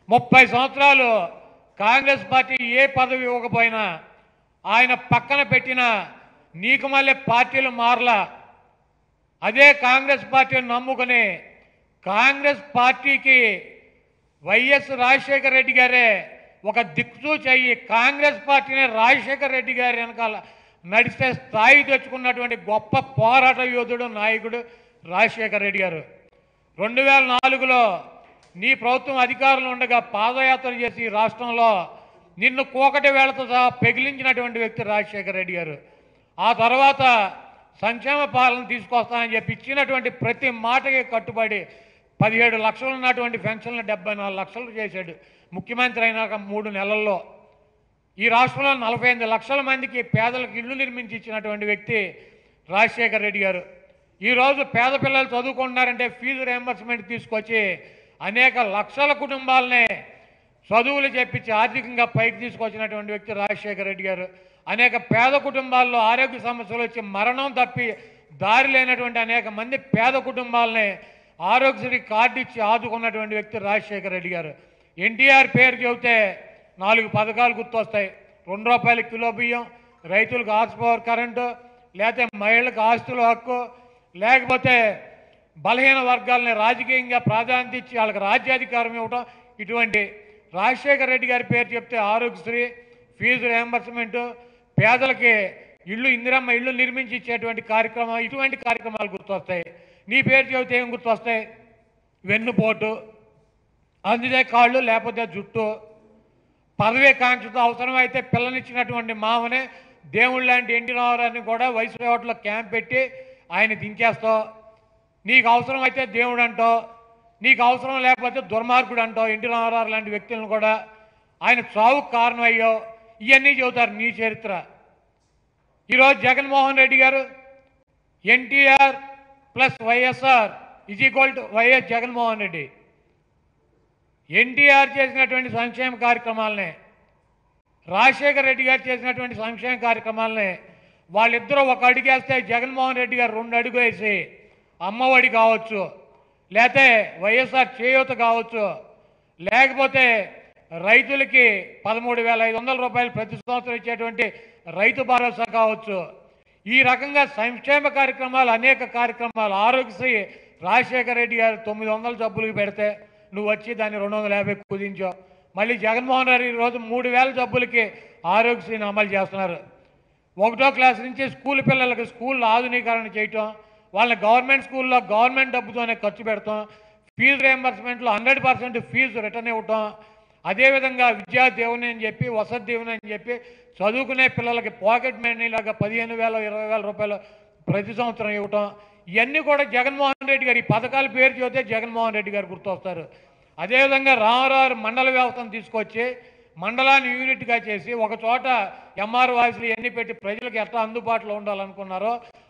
ముప్పై సంవత్సరాలు కాంగ్రెస్ పార్టీ ఏ పదవి ఇవ్వకపోయినా ఆయన పక్కన పెట్టిన నీకు మళ్ళీ పార్టీలు మారలా అదే కాంగ్రెస్ పార్టీని నమ్ముకుని కాంగ్రెస్ పార్టీకి వైఎస్ రాజశేఖర రెడ్డి గారే ఒక దిక్సూచి అయ్యి కాంగ్రెస్ పార్టీని రాజశేఖర రెడ్డి గారి వెనకాల నడిస్తే స్థాయి తెచ్చుకున్నటువంటి గొప్ప పోరాట యోధుడు నాయకుడు రాజశేఖర రెడ్డి గారు రెండు వేల నాలుగులో నీ ప్రభుత్వం అధికారంలో ఉండగా పాదయాత్ర చేసి ఈ రాష్ట్రంలో నిన్ను కోకటి వేళతో సహా పెగిలించినటువంటి వ్యక్తి రాజశేఖర రెడ్డి గారు ఆ తర్వాత సంక్షేమ పాలన తీసుకొస్తానని చెప్పి ఇచ్చినటువంటి ప్రతి మాటకి కట్టుబడి పదిహేడు లక్షలు ఉన్నటువంటి పెన్షన్లు డెబ్బై నాలుగు లక్షలు చేశాడు ముఖ్యమంత్రి అయినాక మూడు నెలల్లో ఈ రాష్ట్రంలో నలభై ఎనిమిది లక్షల మందికి పేదలకు ఇల్లు నిర్మించి ఇచ్చినటువంటి వ్యక్తి రాజశేఖర రెడ్డి గారు ఈరోజు పేద పిల్లలు చదువుకుంటున్నారంటే ఫీజు రియంబర్స్మెంట్ తీసుకొచ్చి అనేక లక్షల కుటుంబాలనే చదువులు చెప్పించి ఆర్థికంగా పైకి తీసుకొచ్చినటువంటి వ్యక్తి రాజశేఖర రెడ్డి గారు అనేక పేద కుటుంబాల్లో ఆరోగ్య సమస్యలు వచ్చి మరణం తప్పి దారి లేనటువంటి అనేక మంది పేద కుటుంబాలని ఆరోగ్యశ్రీ కార్డు ఇచ్చి ఆదుకున్నటువంటి వ్యక్తి రాజశేఖర రెడ్డి గారు ఎన్టీఆర్ పేరు చెబితే నాలుగు పథకాలు గుర్తొస్తాయి రెండు రూపాయల కిలో బియ్యం రైతులకు హార్స్ పవర్ కరెంటు లేకపోతే మహిళలకు ఆస్తుల హక్కు లేకపోతే బలహీన వర్గాలని రాజకీయంగా ప్రాధాన్యత ఇచ్చి వాళ్ళకి రాజ్యాధికారం ఇవ్వడం ఇటువంటి రాజశేఖర రెడ్డి గారి పేరు చెప్తే ఆరోగ్యశ్రీ ఫీజు రియంబర్స్మెంట్ పేదలకి ఇళ్ళు ఇందిరమ్మ ఇళ్ళు నిర్మించి ఇచ్చేటువంటి కార్యక్రమం ఇటువంటి కార్యక్రమాలు గుర్తొస్తాయి నీ పేరు చెబితే ఏం గుర్తొస్తాయి వెన్నుపోటు అందితే కాళ్ళు లేకపోతే జుట్టు పదవీ కాంక్షతో అవసరమైతే పిల్లనిచ్చినటువంటి మామనే దేవుడు లాంటి ఎన్టీ రామారావుని కూడా వయసు రేవట్లో క్యాంప్ పెట్టి ఆయన దించేస్తావు నీకు అవసరం అయితే దేవుడు అంటావు నీకు అవసరం లేకపోతే దుర్మార్గుడు అంటావు ఎన్టీ రామారావు లాంటి వ్యక్తులను కూడా ఆయన చావుకు కారణం అయ్యో ఇవన్నీ చెబుతారు నీ చరిత్ర ఈరోజు జగన్మోహన్ రెడ్డి గారు NTR plus YSR is equal to YS Jaganmohan Reddy NTR చేసినటువంటి సంక్షేమ కార్యక్రమాలనే రాజశేఖర రెడ్డి గారు చేసినటువంటి సంక్షేమ కార్యక్రమాలనే వాళ్ళిద్దరూ ఒక అడుగు వేస్తే జగన్మోహన్ రెడ్డి గారు రెండు అడుగు వేసి అమ్మఒడి కావచ్చు లేకపోతే వైఎస్ఆర్ చేయూత కావచ్చు లేకపోతే రైతులకి పదమూడు వేల ఐదు వందల రూపాయలు ప్రతి సంవత్సరం ఇచ్చేటువంటి రైతు భరోసా కావచ్చు ఈ రకంగా సంక్షేమ కార్యక్రమాలు అనేక కార్యక్రమాలు ఆరోగ్యశ్రీ రాజశేఖర రెడ్డి గారు తొమ్మిది వందల జబ్బులకు పెడితే నువ్వు వచ్చి దాన్ని రెండు వందల యాభై కుదించావు మళ్ళీ జగన్మోహన్ రెడ్డి ఈరోజు మూడు వేల జబ్బులకి ఆరోగ్యశ్రీని అమలు చేస్తున్నారు ఒకటో క్లాస్ నుంచి స్కూల్ పిల్లలకి స్కూల్ ఆధునీకరణ చేయటం వాళ్ళ గవర్నమెంట్ స్కూల్లో గవర్నమెంట్ డబ్బుతోనే ఖర్చు పెడతాం ఫీజు రియంబర్స్మెంట్లో హండ్రెడ్ పర్సెంట్ ఫీజు రిటర్న్ ఇవ్వటం అదేవిధంగా విద్యా దేవుని అని చెప్పి వసతి దేవుని అని చెప్పి చదువుకునే పిల్లలకి పాకెట్ మనీ లాగా పదిహేను వేల ఇరవై వేల రూపాయలు ప్రతి సంవత్సరం ఇవ్వటం ఇవన్నీ కూడా జగన్మోహన్ రెడ్డి గారు ఈ పథకాల పేరు చూస్తే జగన్మోహన్ రెడ్డి గారు గుర్తొస్తారు అదేవిధంగా రామారావు మండల వ్యవస్థను తీసుకొచ్చి మండలాన్ని యూనిట్గా చేసి ఒక చోట ఎంఆర్ వాయిస్లు ఎన్ని పెట్టి ప్రజలకు ఎట్లా అందుబాటులో ఉండాలనుకున్నారో